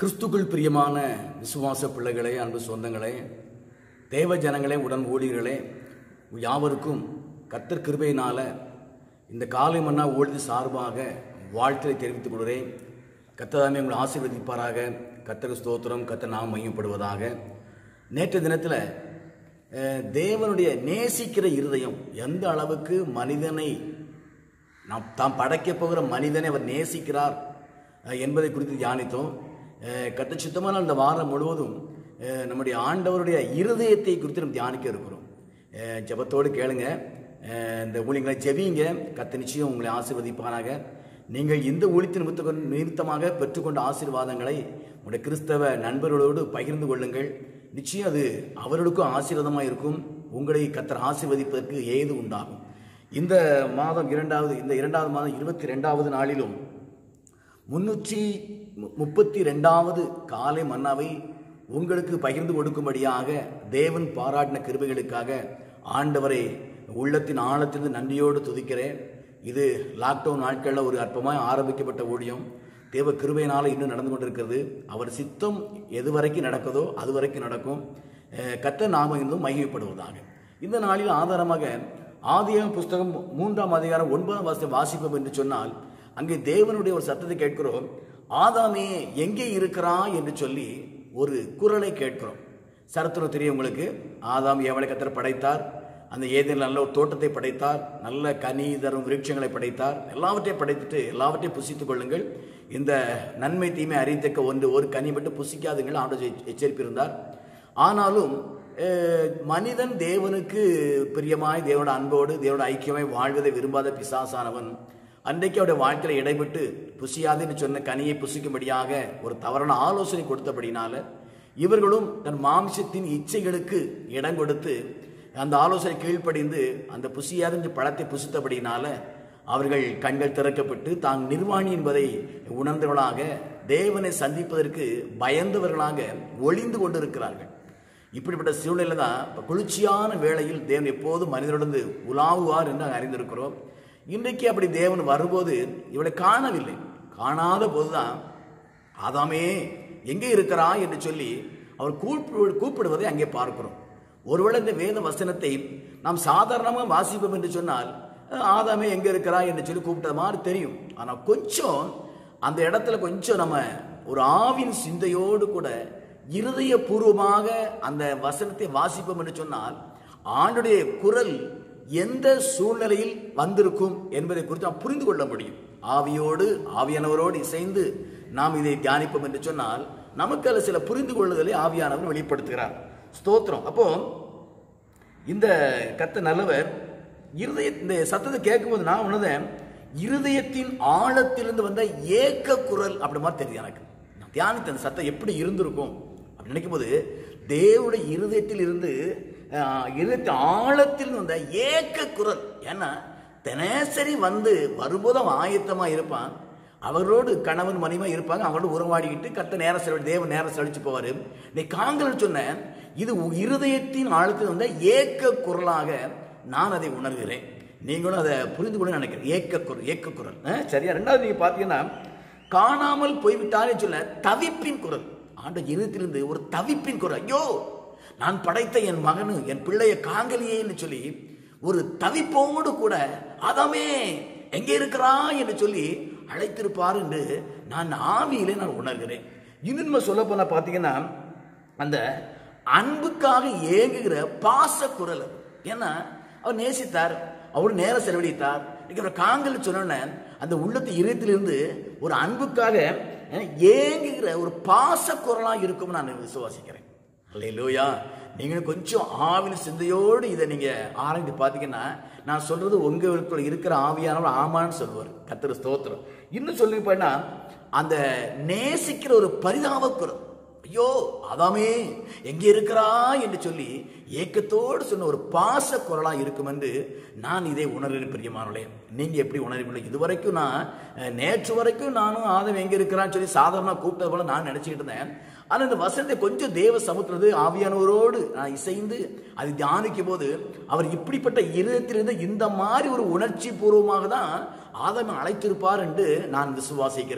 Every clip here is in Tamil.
கிறிஸ்துக்குள் பிரியமான விசுவாச பிள்ளைகளே அன்பு சொந்தங்களே தேவ ஜனங்களே உடன் ஊழியர்களே யாவருக்கும் கர்த்தர் கிருபையினால இந்த காலை மன்னா ஊழிய சார்பாக வாழ்த்தை தெரிவித்துக் கொள்கிறேன் கத்ததாமே உங்களை ஆசீர்வதிப்பாராக கத்தர் ஸ்தோத்திரம் கத்தர் நாம் மையப்படுவதாக நேற்று தினத்தில் அஹ், தேவனுடைய நேசிக்கிற இருதயம் எந்த அளவுக்கு மனிதனை நாம் தாம் படைக்கப் போகிற மனிதனை அவர் நேசிக்கிறார் அஹ், என்பதை குறித்து தியானித்தோம் அஹ், கத்த சுத்தமான அந்த வாரம் முழுவதும் அஹ், நம்முடைய ஆண்டவருடைய இருதயத்தை குறித்து நம்ம தியானிக்க இருக்கிறோம் அஹ், ஜெபத்தோடு கேளுங்க அஹ், இந்த ஊழியங்களை ஜெபிங்க கத்த நிச்சயம் உங்களை ஆசீர்வதிப்பானாக நீங்கள் இந்த ஊழியத்தின் நிமித்த நிமித்தமாக பெற்றுக்கொண்ட ஆசீர்வாதங்களை உங்களுடைய கிறிஸ்தவ நண்பர்களோடு பகிர்ந்து கொள்ளுங்கள் நிச்சயம் அது அவர்களுக்கும் ஆசீர்வாதமாக இருக்கும் உங்களை கத்தர் ஆசீர்வதிப்பதற்கு ஏது உண்டாகும் இந்த மாதம் இரண்டாவது இந்த இரண்டாவது மாதம் இருபத்தி ரெண்டாவது நாளிலும் முன்னூற்றி மு- முப்பத்தி ரெண்டாவது காலை மன்னாவை உங்களுக்கு பகிர்ந்து கொடுக்கும்படியாக தேவன் பாராட்டின கிருபைகளுக்காக ஆண்டவரை உள்ளத்தின் ஆழத்திலிருந்து நன்றியோடு துதிக்கிறேன் இது லாக்டவுன் நாட்களில் ஒரு அற்பமாக ஆரம்பிக்கப்பட்ட ஊழியம் தேவ கிருபையினால இன்னும் நடந்து கொண்டிருக்கிறது அவர் சித்தம் எது வரைக்கும் நடக்குதோ அது வரைக்கும் நடக்கும் அஹ் கர்த்தர் நாம இன்னும் மகிமைப்படுவதாக இந்த நாளில் ஆதாரமாக ஆதியாகம புஸ்தகம் மூன்றாம் அதிகாரம் ஒன்பதாம் வாசம் வாசிப்போம் என்று சொன்னால் அங்கே தேவனுடைய ஒரு சத்தத்தை கேட்கிறோம் ஆதாமே எங்கே இருக்கிறாய் என்று சொல்லி ஒரு குரலை கேட்கிறோம் சரித்திரம் தெரியும் உங்களுக்கு ஆதாம் எவளை கத்தர் படைத்தார் அந்த ஏதேனும் நல்ல ஒரு தோட்டத்தை படைத்தார் நல்ல கனி தரும் விருட்சங்களை படைத்தார் எல்லாவற்றையும் படைத்துட்டு எல்லாவற்றையும் புசித்துக் கொள்ளுங்கள் இந்த நன்மை தீமை அறியத்தக்க ஒன்று ஒரு கனி மட்டும் புசிக்காதுங்கள் ஆண்டு எச்சரிப்பிருந்தார் ஆனாலும் அஹ், மனிதன் தேவனுக்கு பிரியமாய் தேவனோட அன்போடு தேவனோட ஐக்கியமாய் வாழ்வதை விரும்பாத பிசாசானவன் அன்றைக்கு அவருடைய வாழ்க்கையில் இடைபெட்டு புசியாதுன்னு சொன்ன கனியை புசிக்கும்படியாக ஒரு தவறான ஆலோசனை கொடுத்தபடினால இவர்களும் தன் மாம்சத்தின் இச்சைகளுக்கு இடம் கொடுத்து அந்த ஆலோசனை கீழ்ப்படிந்து அந்த புசியாத பழத்தை புசித்தபடினால அவர்கள் கண்கள் திறக்கப்பட்டு தாங் நிர்வாணி என்பதை உணர்ந்தவர்களாக தேவனை சந்திப்பதற்கு பயந்தவர்களாக ஒளிந்து கொண்டிருக்கிறார்கள் இப்படிப்பட்ட சூழ்நிலை தான் இப்ப குளிர்ச்சியான வேளையில் தேவன் எப்போதும் மனிதனுடன் உலாவுவார் என்று நாங்கள் அறிந்திருக்கிறோம் இன்றைக்கு அப்படி தேவன் வரும்போது இவளை காணவில்லை காணாத போதுதான் ஆதாமே எங்கே இருக்கிறாய் என்று சொல்லி அவர் கூப்பிடு கூப்பிடுவதை அங்கே பார்க்கிறோம் ஒருவேளை இந்த வேத வசனத்தை நாம் சாதாரணமாக வாசிப்போம் என்று சொன்னால் அஹ், ஆதாமே எங்கே இருக்கிறாய் என்று சொல்லி கூப்பிட்ட மாதிரி தெரியும் ஆனால் கொஞ்சம் அந்த இடத்துல கொஞ்சம் நம்ம ஒரு ஆவின் சிந்தையோடு கூட இருதயபூர்வமாக அந்த வசனத்தை வாசிப்போம் என்று சொன்னால் ஆண்டுடைய குரல் எந்த சூழ்நிலையில் வந்திருக்கும் என்பதை குறித்து நாம் புரிந்து கொள்ள முடியும் ஆவியோடு ஆவியானவரோடு இசைந்து நாம் இதை தியானிப்போம் என்று சொன்னால் நமக்கு அதில் சில புரிந்து கொள்ளுதலை ஆவியானவர் வெளிப்படுத்துகிறார் ஸ்தோத்திரம் அப்போ இந்த கத்த நல்லவர் இருதய இந்த சத்தத்தை கேட்கும்போது நான் உணர்ந்தேன் இருதயத்தின் ஆழத்திலிருந்து வந்த ஏக்க குரல் அப்படி மாதிரி தெரியுது எனக்கு நான் தியானித்த அந்த சத்தம் எப்படி இருந்திருக்கும் அப்படி நினைக்கும்போது தேவனுடைய இருதயத்தில் இருந்து ஆஹ், இருதயத்தின் ஆழத்தில் வந்த ஏக்க குரல் ஏன்னா தினசரி வந்து வரும்போது அவன் ஆயத்தமா இருப்பான் அவர்களோடு கணவன் மனைவியா இருப்பாங்க அவங்களோட உறவாடிக்கிட்டு கத்த நேரம் செலவழி தேவன் நேரம் செலவிச்சு போவாரு நீ காங்கல் சொன்ன இது உ- இருதயத்தின் ஆழத்தில் வந்த ஏக்க குரலாக நான் அதை உணர்கிறேன் நீங்களும் அதை புரிந்து கொள்ள நினைக்கிறேன் ஏக்க குரல் ஏக்க குரல் அஹ், சரியா ரெண்டாவது நீங்க பாத்தீங்கன்னா காணாமல் போய்விட்டாலே சொல்ல தவிப்பின் குரல் ஆண்ட இருத்திலிருந்து ஒரு தவிப்பின் குரல் ஐயோ நான் படைத்த என் மகனு என் பிள்ளைய காங்கலியேன்னு சொல்லி ஒரு தவிப்போடு கூட ஆதாமே எங்கே இருக்கிறாய் என்று சொல்லி அழைத்திருப்பார் என்று நான் ஆவியிலே நான் உணர்கிறேன் இன்னும் சொல்ல போனா பாத்தீங்கன்னா அந்த அன்புக்காக ஏங்குகிற பாச குரல் அது. ஏன்னா அவர் நேசித்தார் அவர் நேரம் செலவழித்தார் இன்னைக்கு அவர் காங்கல் சொன்ன அந்த உள்ளத்து இதயத்திலிருந்து ஒரு அன்புக்காக அஹ், ஏங்குகிற ஒரு பாச குரலாக இருக்கும் நான் விசுவாசிக்கிறேன் அல்லேலூயா நீங்கள் கொஞ்சம் ஆவின் சிந்தையோடு இதை நீங்க ஆராய்ந்து பார்த்தீங்கன்னா நான் சொல்றது உங்களுக்குள்ள இருக்கிற ஆவியானவர் ஆமான்னு சொல்லுவார் கத்திர ஸ்தோத்திரம் இன்னும் சொல்லி போனா அந்த நேசிக்கிற ஒரு பரிதாப குரல் ஐயோ அதாமே எங்கே இருக்கிறா என்று சொல்லி ஏக்கத்தோடு சொன்ன ஒரு பாச குரலா இருக்கும் என்று நான் இதை உணர்கிறேன் பிரியமானவளே நீங்க எப்படி உணர்வீங்களோ இதுவரைக்கும் நான் அஹ், நேற்று வரைக்கும் நானும் ஆதம் எங்க இருக்கிறான்னு சொல்லி சாதாரண கூப்பிட்டது போல நான் நினைச்சுக்கிட்டு இருந்தேன் ஆனா இந்த வசனத்தை கொஞ்சம் தேவ சமுத்திரது ஆவியானவரோடு நான் இசைந்து அதை தியானிக்கும் போது அவர் இப்படிப்பட்ட இருதயத்திலிருந்து இந்த மாதிரி ஒரு உணர்ச்சி பூர்வமாக தான் ஆதாமை அழைத்திருப்பார் என்று நான் விசுவாசிக்கிறேன்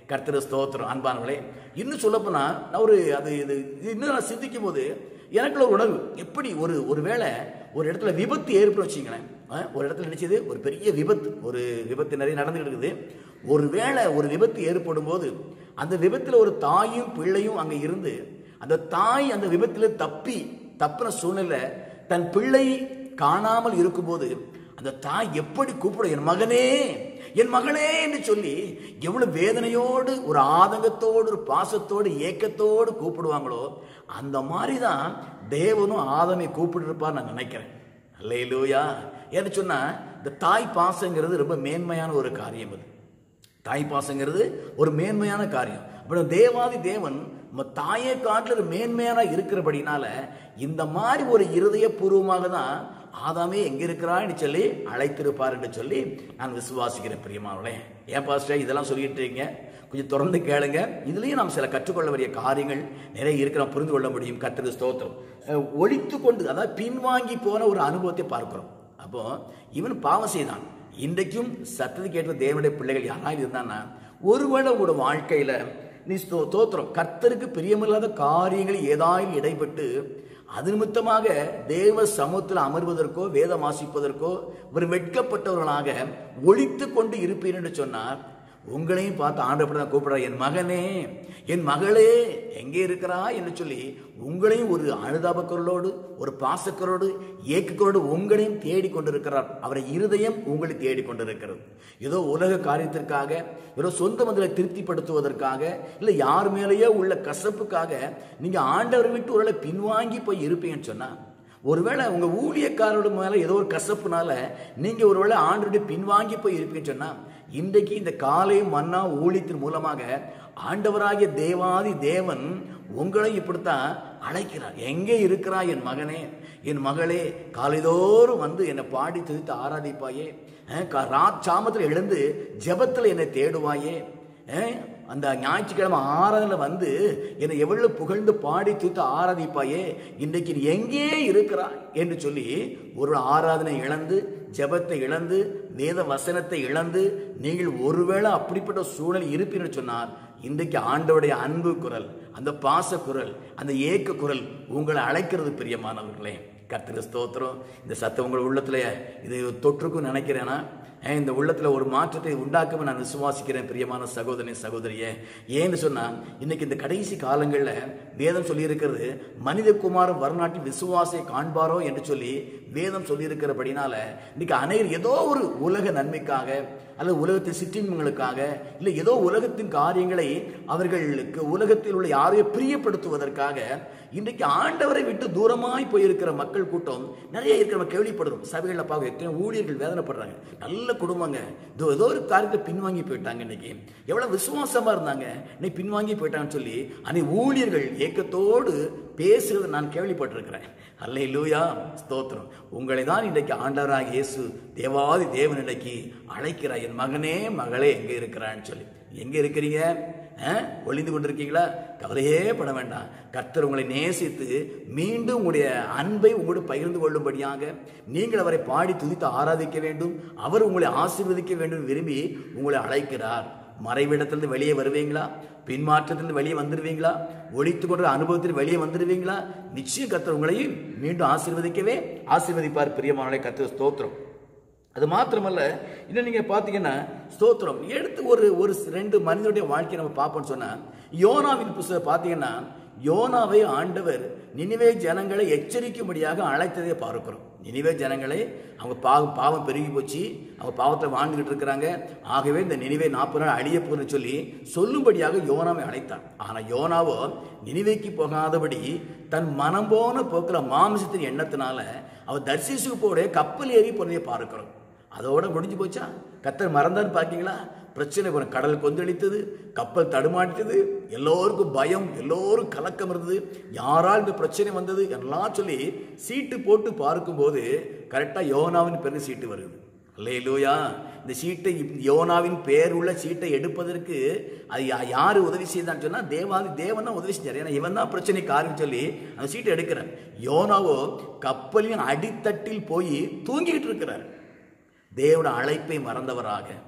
கர்த்தர் ஸ்தோத்திரம் அன்பானவர்களே இன்னும் சொல்லப்போனா நான் ஒரு அது இது இது இன்னும் நான் சிந்திக்கும் போது எனக்குள்ள ஒரு உணர்வு எப்படி ஒரு ஒரு வேளை ஒரு இடத்துல விபத்து ஏற்படும் வச்சுங்களேன் ஆ, ஒரு இடத்துல நினைச்சது ஒரு பெரிய விபத்து ஒரு விபத்து நிறைய நடந்துகிட்டு இருக்குது ஒரு வேளை ஒரு விபத்து ஏற்படும் போது அந்த விபத்தில் ஒரு தாயும் பிள்ளையும் அங்கே இருந்து அந்த தாய் அந்த விபத்தில் தப்பி தப்பின சூழ்நிலை தன் பிள்ளை காணாமல் இருக்கும்போது அந்த தாய் எப்படி கூப்பிடும் என் மகனே என் மகளே என்று சொல்லி எவ்வளவு வேதனையோடு ஒரு ஆதங்கத்தோடு ஒரு பாசத்தோடு ஏக்கத்தோடு கூப்பிடுவாங்களோ அந்த மாதிரி தான் தேவனும் ஆதமை கூப்பிட்டு நான் நினைக்கிறேன் அல்லையிலூயா ஏன்னு சொன்னா இந்த தாய் பாசங்கிறது ரொம்ப மேன்மையான ஒரு காரியம் அது தாய் பாசங்கிறது ஒரு மேன்மையான காரியம் அப்புறம் தேவாதி தேவன் நம்ம தாயை காட்டில் ஒரு மேன்மையான இருக்கிறபடினால இந்த மாதிரி ஒரு இருதயபூர்வமாக தான் ஆதாமே எங்க இருக்கிறான்னு சொல்லி அழைத்திருப்பார் என்று சொல்லி நான் விசுவாசிக்கிறேன் பிரியமானவளே ஏன் பாஸ்டர் இதெல்லாம் சொல்லிட்டு இருக்கீங்க கொஞ்சம் தொடர்ந்து கேளுங்க இதுலயும் நாம் சில கற்றுக்கொள்ள வேண்டிய காரியங்கள் நிறைய இருக்கு நாம் புரிந்து கொள்ள முடியும் கத்திர ஸ்தோத்திரம் அஹ் ஒழித்து கொண்டு அதாவது பின்வாங்கி போன ஒரு அனுபவத்தை பார்க்கிறோம் அப்போ இவன் பாவம் செய்தான் இன்றைக்கும் சத்தத்தை கேட்ட தேவனுடைய பிள்ளைகள் யாராவது இருந்தான்னா ஒருவேளை உங்களோட வாழ்க்கையில நீ ஸ்தோ தோத்திரம் கர்த்தருக்கு பிரியமில்லாத காரியங்கள் ஏதாயும் இடைப்பட்டு அது நிமித்தமாக தேவ சமூகத்தில் அமர்வதற்கோ வேதம் வாசிப்பதற்கோ ஒரு வெட்கப்பட்டவர்களாக ஒழித்து கொண்டு இருப்பீர் என்று சொன்னார் உங்களையும் பார்த்து ஆண்டப்பட தான் கூப்பிடுற என் மகனே என் மகளே எங்கே இருக்கிறா என்று சொல்லி உங்களையும் ஒரு அனுதாபக்கரோடு ஒரு பாசக்கரோடு ஏக்கக்கரோடு உங்களையும் தேடி கொண்டிருக்கிறார் அவரை இருதயம் உங்களை தேடி கொண்டிருக்கிறது ஏதோ உலக காரியத்திற்காக ஏதோ சொந்த மந்திர திருப்திப்படுத்துவதற்காக இல்லை யார் மேலேயோ உள்ள கசப்புக்காக நீங்க ஆண்டவரை விட்டு ஒருவேளை பின்வாங்கி போய் இருப்பீங்கன்னு சொன்னா ஒருவேளை உங்க ஊழியக்காரோட மேல ஏதோ ஒரு கசப்புனால நீங்க ஒருவேளை ஆண்டோட பின்வாங்கி போய் இருப்பீங்கன்னு சொன்னா இன்றைக்கு இந்த காலை மன்னா ஊழியத்தின் மூலமாக ஆண்டவராகிய தேவாதி தேவன் உங்களை இப்படித்தான் அழைக்கிறார் எங்கே இருக்கிறா என் மகனே என் மகளே காலைதோறும் வந்து என்னை பாடி துதித்து ஆராதிப்பாயே அஹ், கா- ராச்சாமத்தில் எழுந்து ஜெபத்தில் என்னை தேடுவாயே அஹ், அந்த ஞாயிற்றுக்கிழமை ஆராதனை வந்து என்னை எவ்வளவு புகழ்ந்து பாடி தூத்து ஆராதிப்பாயே இன்றைக்கு நீ எங்கே இருக்கிறாய் என்று சொல்லி ஒரு ஆராதனை இழந்து ஜெபத்தை இழந்து வேத வசனத்தை இழந்து நீங்கள் ஒருவேளை அப்படிப்பட்ட சூழல் இருப்பீர்கள் சொன்னார் இன்றைக்கு ஆண்டவருடைய அன்பு குரல் அந்த பாச குரல் அந்த ஏக்க குரல் உங்களை அழைக்கிறது பிரியமானவர்களே கர்த்தர் ஸ்தோத்திரம் இந்த சத்தம் உங்கள் உள்ளத்துல இது தொற்றுக்கும் நினைக்கிறேனா ஏன் இந்த உள்ளத்துல ஒரு மாற்றத்தை உண்டாக்கும் நான் விசுவாசிக்கிறேன் பிரியமான சகோதரி சகோதரியே ஏன்னு சொன்னா இன்னைக்கு இந்த கடைசி காலங்கள்ல வேதம் சொல்லியிருக்கிறது மனிதகுமாரன் வரநாட்டில் விசுவாசை காண்பாரோ என்று சொல்லி வேதம் சொல்லியிருக்கிறபடினால இன்னைக்கு அனைவரும் ஏதோ ஒரு உலக நன்மைக்காக அல்லது உலகத்தின் சிற்றின்பங்களுக்காக இல்லை ஏதோ உலகத்தின் காரியங்களை அவர்களுக்கு உலகத்தில் உள்ள யாரையும் பிரியப்படுத்துவதற்காக இன்றைக்கு ஆண்டவரை விட்டு தூரமாய் போயிருக்கிற மக்கள் கூட்டம் நிறைய இருக்கிற நம்ம கேள்விப்படுறோம் சபைகளில் பார்க்க எத்தனை ஊழியர்கள் வேதனைப்படுறாங்க நல்ல குடும்பங்க இதோ ஏதோ ஒரு காரியத்தை பின்வாங்கி போயிட்டாங்க இன்னைக்கு எவ்வளவு விசுவாசமா இருந்தாங்க இன்னைக்கு பின்வாங்கி போயிட்டாங்கன்னு சொல்லி அன்னைக்கு ஊழியர்கள் ஏக்கத்தோடு பேசுகிறத நான் கேள்விப்பட்டிருக்கிறேன் அல்லை லூயா ஸ்தோத்திரம் உங்களை தான் இன்றைக்கு ஆண்டவராக இயேசு தேவாதி தேவன் இன்னைக்கு அழைக்கிறார் என் மகனே மகளே எங்கே இருக்கிறான்னு சொல்லி எங்க இருக்கிறீங்க அஹ், ஒளிந்து கொண்டிருக்கீங்களா கவலையே பட வேண்டாம் கர்த்தர் உங்களை நேசித்து மீண்டும் உங்களுடைய அன்பை உங்களோடு பகிர்ந்து கொள்ளும்படியாக நீங்கள் அவரை பாடி துதித்து ஆராதிக்க வேண்டும் அவர் உங்களை ஆசீர்வதிக்க வேண்டும் விரும்பி உங்களை அழைக்கிறார் மறைவிடத்திலிருந்து வெளியே வருவீங்களா பின்மாற்றத்திலிருந்து வெளியே வந்துடுவீங்களா ஒழித்து கொண்ட அனுபவத்தில் வெளியே வந்துடுவீங்களா நிச்சயம் கர்த்தர் உங்களையும் மீண்டும் ஆசீர்வதிக்கவே ஆசீர்வதிப்பார் பிரியமானவர்களே கர்த்தர் ஸ்தோத்திரம் அது மாத்திரமல்ல இன்னும் நீங்க பாத்தீங்கன்னா ஸ்தோத்திரம் எடுத்து ஒரு ஒரு ரெண்டு மனிதனுடைய வாழ்க்கையை நம்ம பார்ப்போம்னு சொன்னா யோனாவின் புஸ்தகம் பாத்தீங்கன்னா யோனாவை ஆண்டவர் நினிவே ஜனங்களை எச்சரிக்கும்படியாக அழைத்ததை பார்க்கிறோம் நினிவே ஜனங்களை அவங்க பாவம் பாவம் பெருகி போச்சு அவங்க பாவத்தை வாழ்ந்துகிட்டு இருக்கிறாங்க ஆகவே இந்த நினிவே நாற்பது நாள் அழிய போகுதுன்னு சொல்லி சொல்லும்படியாக யோனாவை அழைத்தான் ஆனா யோனாவோ நினிவேக்கு போகாதபடி தன் மனம் போன போக்கிற மாமிசத்தின் எண்ணத்தினால அவர் தர்சிசுக்கு போட கப்பல் ஏறி போனதை பார்க்கிறோம் அதோட முடிஞ்சு போச்சா கத்தர் மறந்தான்னு பார்த்தீங்களா பிரச்சனை ஒரு கடல் கொந்தளித்தது கப்பல் தடுமாட்டியது எல்லோருக்கும் பயம் எல்லோரும் கலக்கம் இருந்தது யாரால் இந்த பிரச்சனை வந்தது எல்லாம் சொல்லி சீட்டு போட்டு பார்க்கும்போது கரெக்டாக யோனாவின் பேர் சீட்டு வருது அல்லேலூயா இந்த சீட்டை யோனாவின் பேர் உள்ள சீட்டை எடுப்பதற்கு அது யா- யாரு உதவி செய்தான்னு சொன்னா தேவாதி தேவன் தான் உதவி செஞ்சார் ஏன்னா இவன் தான் பிரச்சனை காரியம் சொல்லி அந்த சீட்டை எடுக்கிறார் யோனாவோ கப்பலின் அடித்தட்டில் போய் தூங்கிட்டு இருக்கிறார் தேவன அழைப்பை மறந்தவராக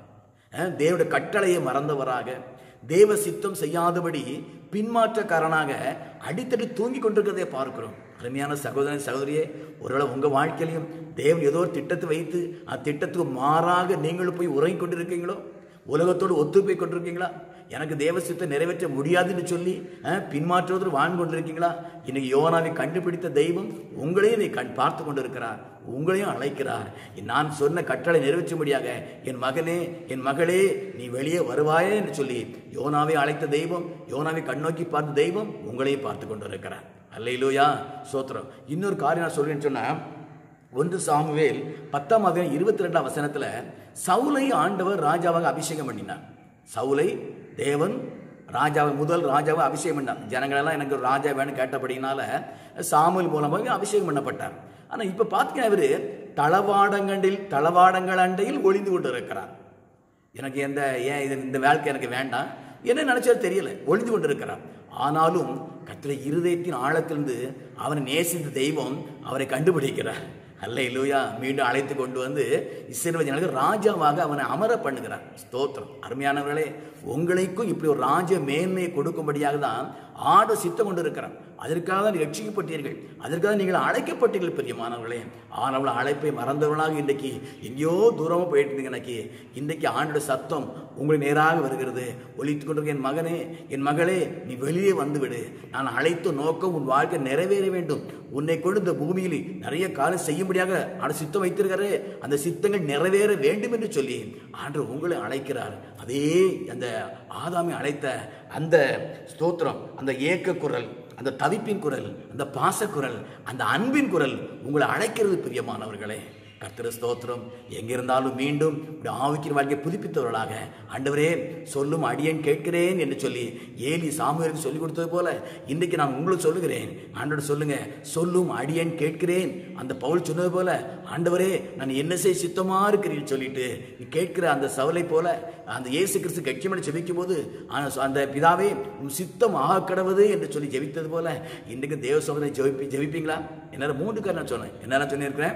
அஹ், தேவனுடைய கட்டளையை மறந்தவராக தேவ சித்தம் செய்யாதபடி பின்மாற்றக்காரனாக அடித்தடி தூங்கி கொண்டிருக்கிறதை பார்க்கிறோம் அருமையான சகோதரன் சகோதரியே ஒருவேளை உங்க வாழ்க்கையிலையும் தேவன் ஏதோ ஒரு திட்டத்தை வைத்து அந்த திட்டத்துக்கு மாறாக நீங்களும் போய் உறங்கிக் கொண்டிருக்கீங்களோ உலகத்தோடு ஒத்து போய் கொண்டிருக்கீங்களா எனக்கு தேவசித்தை நிறைவேற்ற முடியாதுன்னு சொல்லி அஹ், பின்மாற்றுவதில் வாழ்ந்து கொண்டிருக்கீங்களா இன்னைக்கு யோனாவை கண்டுபிடித்த தெய்வம் உங்களையும் நீ கண் பார்த்து கொண்டிருக்கிறார் உங்களையும் அழைக்கிறார் நான் சொன்ன கட்டளை நிறைவேற்றும்படியாக என் மகனே என் மகளே நீ வெளியே வருவாயே என்று சொல்லி யோனாவை அழைத்த தெய்வம் யோனாவை கண்ணோக்கி பார்த்த தெய்வம் உங்களையும் பார்த்து கொண்டிருக்கிறார் அல்லையிலோயா சோத்திரம் இன்னொரு காரியம் நான் சொல்றேன்னு சொன்னா ஒன்று சாமுவேல் பத்தாம் அதிகாரம் இருபத்தி ரெண்டாம் வசனத்துல சவுலை ஆண்டவர் ராஜாவாக அபிஷேகம் பண்ணினார் சவுலை தேவன் ராஜாவை முதல் ராஜாவை அபிஷேகம் பண்ணார் ஜனங்களெல்லாம் எனக்கு ஒரு ராஜா வேணும் கேட்டபடினால சாமுவேல் மூலமாக அபிஷேகம் பண்ணப்பட்டார் ஆனா இப்ப பார்த்தீங்கன்னா இவரு தளவாடங்களில் தளவாடங்கள் அண்டையில் ஒளிந்து கொண்டு இருக்கிறார் எனக்கு எந்த ஏன் இது இந்த வாழ்க்கை எனக்கு வேண்டாம் என்ன நினைச்சாலும் தெரியல ஒளிந்து கொண்டிருக்கிறார் ஆனாலும் கத்திர இருதயத்தின் ஆழத்திலிருந்து அவனை நேசித்த தெய்வம் அவரை கண்டுபிடிக்கிறார் அல்ல இல்லையா மீண்டும் அழைத்து கொண்டு வந்து இஸ்ரேல் ஜனங்களுக்கு ராஜாவாக அவனை அமர பண்ணுகிறார் ஸ்தோத்திரம் அருமையானவர்களே உங்களுக்கும் இப்படி ஒரு ராஜ மேன்மையை கொடுக்கும்படியாக தான் ஆட சித்தம் கொண்டு இருக்கிறார் அதற்காக தான் ரட்சிக்கப்பட்டீர்கள் அதற்காக நீங்கள் அழைக்கப்பட்டீர்கள் பெரியமானவர்களே ஆனால் அழைப்பை மறந்தவர்களாக இன்றைக்கு எங்கேயோ தூரமாக போயிட்டு இருந்தீங்க இன்னைக்கு இன்றைக்கு ஆண்டோட சத்தம் உங்களுக்கு நேராக வருகிறது ஒலித்து கொண்டிருக்க என் மகனே என் மகளே நீ வெளியே வந்து விடு நான் அழைத்த நோக்கம் உன் வாழ்க்கை நிறைவேற வேண்டும் உன்னை கொண்டு இந்த பூமியில் நிறைய காலம் செய்யும்படியாக ஆண்டு சித்தம் வைத்திருக்காரு அந்த சித்தங்கள் நிறைவேற வேண்டும் என்று சொல்லி ஆண்டு உங்களை அழைக்கிறார் அதே அந்த ஆதாமை அழைத்த அந்த ஸ்தோத்திரம் அந்த ஏக்க குரல் அந்த தவிப்பின் குரல் அந்த பாசக்குரல் அந்த அன்பின் குரல் உங்களை அழைக்கிறது பிரியமானவர்களே கர்த்தர் ஸ்தோத்திரம் எங்கிருந்தாலும் மீண்டும் இப்படி ஆவிக்கிற வாழ்க்கையை புதுப்பித்தவர்களாக ஆண்டவரே சொல்லும் அடியேன் கேட்கிறேன் என்று சொல்லி ஏலி சாமுவேலுக்கு சொல்லிக் கொடுத்தது போல இன்றைக்கு நான் உங்களுக்கு சொல்லுகிறேன் ஆண்டவர் சொல்லுங்க சொல்லும் அடியேன் கேட்கிறேன் அந்த பவுல் சொன்னது போல ஆண்டவரே நான் என்ன செய்ய சித்தமா இருக்கிறீன்னு சொல்லிட்டு நீ கேட்கிற அந்த சவலை போல அந்த இயேசு கிறிஸ்து கட்சிமணி ஜெபிக்கும் போது ஆனா- அந்த பிதாவே உன் சித்தம் ஆக கடவுது என்று சொல்லி ஜெபித்தது போல இன்றைக்கு தேவ சோதனை ஜெபிப்பி ஜெபிப்பீங்களா என்னால் மூன்று காரணம் சொன்னேன் என்ன சொல்லியிருக்கிறேன்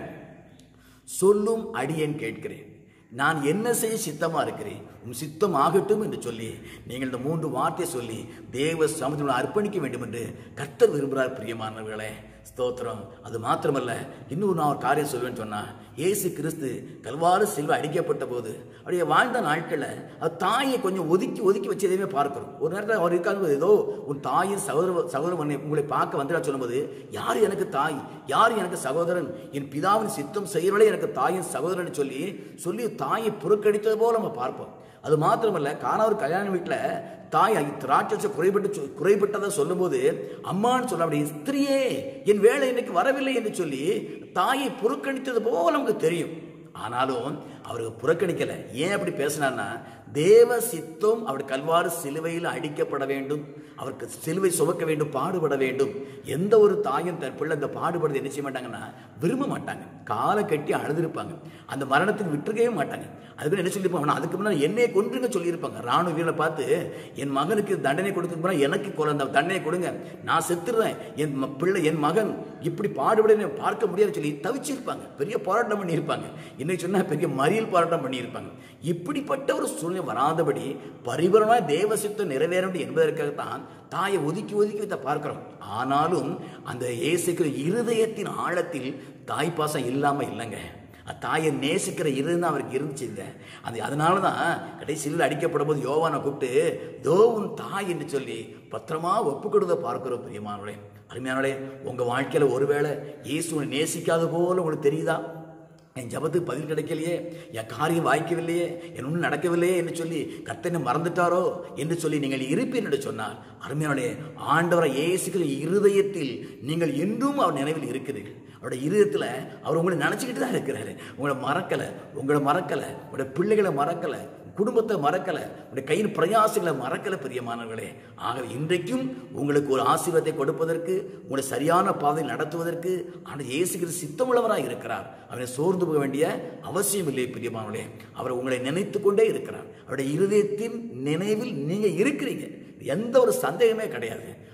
சொல்லும் அடியேன் கேட்கிறேன் நான் என்ன செய்ய சித்தமா இருக்கிறேன் உன் சித்தம் ஆகட்டும் என்று சொல்லி நீங்கள் இந்த மூன்று வார்த்தை சொல்லி தேவ சமுதிரம் அர்ப்பணிக்க வேண்டும் என்று கர்த்தர் விரும்புகிறார் பிரியமானவர்களே ஸ்தோத்திரம் அது மாத்திரமல்ல இன்னொரு நான் ஒரு காரியம் சொல்வேன்னு சொன்னா இயேசு கிறிஸ்து கல்வாறு செல்வ அடிக்கப்பட்ட போது அவருடைய வாழ்ந்த நாட்களில் அது தாயை கொஞ்சம் ஒதுக்கி ஒதுக்கி வச்சதையுமே பார்க்கிறோம் ஒரு நேரத்தில் அவர் இருக்காங்க ஏதோ உன் தாயின் சகோதர சகோதரன் உங்களை பார்க்க வந்துடா சொல்லும்போது யார் எனக்கு தாய் யார் எனக்கு சகோதரன் என் பிதாவின் சித்தம் செய்கிறவளே எனக்கு தாயின் சகோதரன் சொல்லி சொல்லி தாயை புறக்கணித்தது போல நம்ம பார்ப்போம் அது மாத்திரமல்ல காணவர் கல்யாண வீட்டில் தாய் திராட்சை குறைபட்டு சொ- குறைபட்டதை சொல்லும்போது அம்மான்னு சொல்ல அப்படி ஸ்திரியே என் வேலை இன்னைக்கு வரவில்லை என்று சொல்லி தாயை புறக்கணித்தது போல நமக்கு தெரியும் ஆனாலும் அவருக்கு புறக்கணிக்கல ஏன் அப்படி பேசினார்னா தேவ சித்தம் அவர் கல்வாறு சிலுவையில் அடிக்கப்பட வேண்டும் அவருக்கு சிலுவை சுமக்க வேண்டும் பாடுபட வேண்டும் எந்த ஒரு தாயும் தன் பிள்ளை இந்த பாடுபடுறது என்ன செய்ய மாட்டாங்கன்னா விரும்ப மாட்டாங்க காலை கட்டி அழுதுருப்பாங்க அந்த மரணத்துக்கு விட்டுருக்கவே மாட்டாங்க அதுக்கு என்ன சொல்லியிருப்பாங்க அதுக்கு முன்னாடி என்னைய கொன்றுங்க சொல்லியிருப்பாங்க ராணுவ வீரனை பார்த்து என் மகனுக்கு தண்டனை கொடுக்க போனா எனக்கு கொலை அந்த தண்டனை கொடுங்க நான் செத்துடுறேன் என் ம- பிள்ளை என் மகன் இப்படி பாடுபட என்னை பார்க்க முடியாதுன்னு சொல்லி தவிச்சிருப்பாங்க பெரிய போராட்டம் பண்ணியிருப்பாங்க இன்னைக்கு சொன்னா பெரிய மறியல் போராட்டம் பண்ணியிருப்பாங்க இப்படிப்பட்ட ஒரு சூழ்நிலை வராதபடி பரிபூரணமாக தேவ சித்தம் நிறைவேற வேண்டும் என்பதற்காகத்தான் தாயை ஒதுக்கி ஒதுக்கி வைத்த பார்க்கிறோம் ஆனாலும் அந்த இயேசுக்கிற இருதயத்தின் ஆழத்தில் தாய் பாசம் இல்லாம இல்லைங்க தாயை நேசிக்கிற இருதயம் அவருக்கு இருந்துச்சு இல்லை அது அதனால தான் கடைசியில் அடிக்கப்படும் போது யோவானை கூப்பிட்டு தோ உன் தாய் என்று சொல்லி பத்திரமா ஒப்பு கொடுத்த பார்க்கிறோம் பிரியமானவளே அருமையானவளே உங்க வாழ்க்கையில ஒருவேளை இயேசுவை நேசிக்காத போல உங்களுக்கு தெரியுதா என் ஜபத்துக்கு பதில் கிடைக்கலையே என் காரியம் வாய்க்கவில்லையே என் ஒன்றும் நடக்கவில்லையே என்று சொல்லி கர்த்தனை மறந்துட்டாரோ என்று சொல்லி நீங்கள் இருப்பீர் என்று சொன்னார் அருமையானே ஆண்டவரை இயேசுகிற இருதயத்தில் நீங்கள் என்றும் அவர் நினைவில் இருக்கிறீர்கள் அவருடைய இருதயத்தில் அவர் உங்களை நினச்சிக்கிட்டு தான் இருக்கிறாரு உங்களை மறக்கலை உங்களை மறக்கலை உங்களுடைய பிள்ளைகளை மறக்கலை குடும்பத்தை மறக்கலை உங்களுடைய கையின் பிரயாசங்களை மறக்கலை பிரியமானவர்களே ஆகவே இன்றைக்கும் உங்களுக்கு ஒரு ஆசீர்வாதத்தை கொடுப்பதற்கு உங்களை சரியான பாதையில் நடத்துவதற்கு ஆனால் இயேசுகிற சித்தமுள்ளவராக இருக்கிறார் அவரை சோர்ந்து போக வேண்டிய அவசியம் இல்லை பிரியமானவர்களே அவர் உங்களை நினைத்து கொண்டே இருக்கிறார் அவருடைய இருதயத்தின் நினைவில் நீங்க இருக்கிறீங்க எந்த ஒரு சந்தேகமே கிடையாது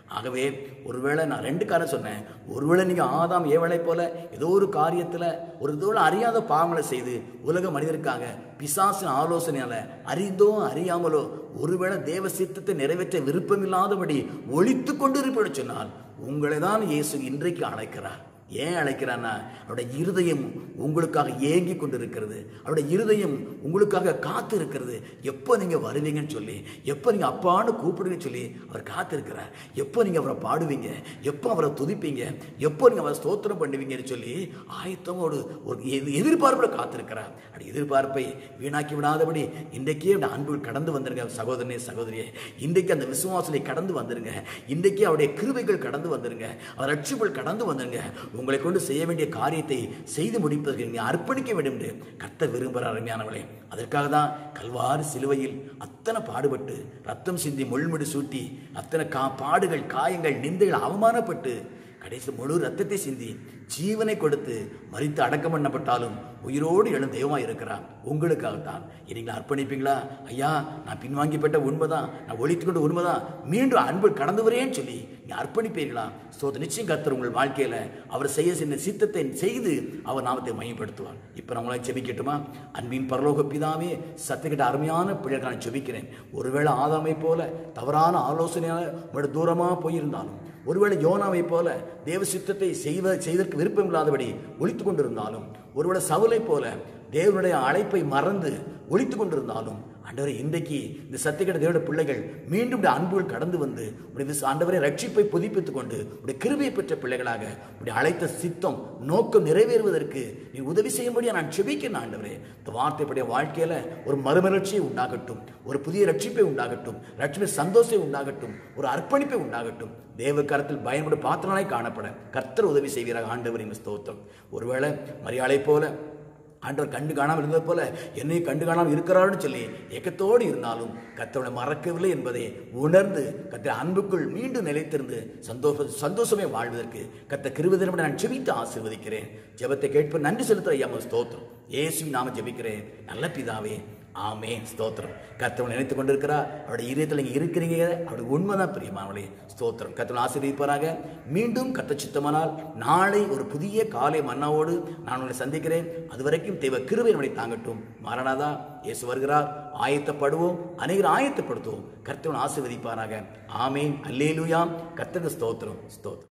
ஆகவே ஒருவேளை நான் ரெண்டு காரணம் சொன்னேன் ஒருவேளை நீங்கள் ஆதாம் ஏவலை போல ஏதோ ஒரு காரியத்தில் ஒரு இதோட அறியாத பாவங்களை செய்து உலக மனிதருக்காக பிசாசின் ஆலோசனையால அறிந்தோ அறியாமலோ ஒருவேளை தேவ சித்தத்தை நிறைவேற்ற விருப்பமில்லாதபடி ஒழித்து கொண்டு இருப்பேன் சொன்னால் உங்களை தான் இயேசு இன்றைக்கு அழைக்கிறார் ஏன் அழைக்கிறான்னா அவருடைய இருதயம் உங்களுக்காக ஏங்கி கொண்டிருக்கிறது அவருடைய இருதயம் உங்களுக்காக காத்து இருக்கிறது எப்போ நீங்கள் வருவீங்கன்னு சொல்லி எப்போ நீங்கள் அப்பான்னு கூப்பிடுங்கன்னு சொல்லி அவர் காத்திருக்கிறார் எப்போ நீங்கள் அவரை பாடுவீங்க எப்போ அவரை துதிப்பீங்க எப்போ நீங்கள் அவரை ஸ்தோத்திரம் பண்ணுவீங்கன்னு சொல்லி ஆயத்தமோடு ஒரு எதிர் எதிர்பார்ப்பில் காத்திருக்கிறார் அப்படி எதிர்பார்ப்பை வீணாக்கி விடாதபடி இன்றைக்கே அந்த அன்பு கடந்து வந்துருங்க சகோதரனே சகோதரியே இன்றைக்கு அந்த விசுவாசனை கடந்து வந்துருங்க இன்றைக்கே அவருடைய கிருபைகள் கடந்து வந்துருங்க அவர் ரட்சிப்புகள் கடந்து வந்துருங்க உங்களை கொண்டு செய்ய வேண்டிய காரியத்தை செய்து முடிப்பதற்கு நீங்கள் அர்ப்பணிக்க வேண்டும் என்று கர்த்தர் விரும்புகிறார் அருமையானவளே அதற்காக தான் கல்வாறு சிலுவையில் அத்தனை பாடுபட்டு ரத்தம் சிந்தி முள்முடி சூட்டி அத்தனை கா பாடுகள் காயங்கள் நிந்தைகள் அவமானப்பட்டு கடைசி முழு ரத்தத்தை சிந்தி ஜீவனை கொடுத்து மறித்து அடக்கம் பண்ணப்பட்டாலும் உயிரோடு எழும் தெய்வமாக இருக்கிறார் உங்களுக்காகத்தான் நீங்கள் அர்ப்பணிப்பீங்களா ஐயா நான் பின்வாங்கிப்பட்ட உண்மைதான் நான் ஒழித்து கொண்ட உண்மைதான் மீண்டும் அன்பு கடந்து வரேன்னு சொல்லி நீ அர்ப்பணிப்பீர்களா சோ நிச்சயம் கர்த்தர் உங்கள் வாழ்க்கையில் அவர் செய்ய சின்ன சித்தத்தை செய்து அவர் நாமத்தை மையப்படுத்துவார் இப்போ நம்மளாம் செபிக்கட்டுமா அன்பின் பரலோக பிதாவே சத்துக்கிட்ட அருமையான பிள்ளைகள் நான் செபிக்கிறேன் ஒருவேளை ஆதாமை போல தவறான ஆலோசனையால் உங்களோட தூரமாக போயிருந்தாலும் ஒருவேளை யோனாவை போல தேவ சித்தத்தை செய்வ செய்வதற்கு விருப்பம் இல்லாதபடி ஒழித்து கொண்டிருந்தாலும் ஒருவேளை சவுலை போல தேவனுடைய அழைப்பை மறந்து ஒழித்து கொண்டிருந்தாலும் ஆண்டவரே இன்றைக்கு இந்த சத்தியக்கட தேவனுடைய பிள்ளைகள் மீண்டும் உடைய அன்புகள் கடந்து வந்து உடைய விசு ஆண்டவரை ரட்சிப்பை புதுப்பித்துக் கொண்டு உடைய கிருபையை பெற்ற பிள்ளைகளாக உடைய அழைத்த சித்தம் நோக்கம் நிறைவேறுவதற்கு நீ உதவி செய்யும்படியா நான் செபிக்கிறேன் ஆண்டவரே இந்த வார்த்தைப்படைய வாழ்க்கையில ஒரு மறுமலர்ச்சியை உண்டாகட்டும் ஒரு புதிய ரட்சிப்பை உண்டாகட்டும் ரட்சிப்பை சந்தோஷத்தை உண்டாகட்டும் ஒரு அர்ப்பணிப்பை உண்டாகட்டும் தேவ கரத்தில் பயன்படும் பாத்திரனாய் காணப்பட கர்த்தர் உதவி செய்வீராக ஆண்டவரின் ஸ்தோத்திரம் ஒருவேளை மரியாதை போல ஆண்டவர் கண்டு காணாமல் இருந்தது போல என்னை கண்டு காணாமல் இருக்கிறார்னு சொல்லி ஏக்கத்தோடு இருந்தாலும் கத்தவனை மறக்கவில்லை என்பதை உணர்ந்து கத்த அன்புக்குள் மீண்டும் நிலைத்திருந்து சந்தோஷ சந்தோஷமே வாழ்வதற்கு கத்த கிருபதினம் நான் செபித்து ஆசீர்வதிக்கிறேன் ஜெபத்தை கேட்ப நன்றி செலுத்துற ஐயா ஸ்தோத்திரம் இயேசு நாம ஜெபிக்கிறேன் நல்ல பிதாவே ஆமேன் ஸ்தோத்திரம் கத்தவன் நினைத்து கொண்டிருக்கிறார் அவருடைய இதயத்தில் நீங்கள் இருக்கிறீங்க அவருடைய உண்மைதான் பிரியமானவளே ஸ்தோத்திரம் கத்தவன் ஆசீர்வதிப்பாராக மீண்டும் கத்த சித்தமானால் நாளை ஒரு புதிய காலை மன்னாவோடு நான் உங்களை சந்திக்கிறேன் அது வரைக்கும் தேவ கிருபை நம்மளை தாங்கட்டும் மாறனாதா இயேசு வருகிறார் ஆயத்தப்படுவோம் அனைவரும் ஆயத்தப்படுத்துவோம் கர்த்தவன் ஆசீர்வதிப்பாராக ஆமேன் அல்லேலூயாம் கர்த்தக ஸ்தோத்திரம் ஸ்தோத்திரம்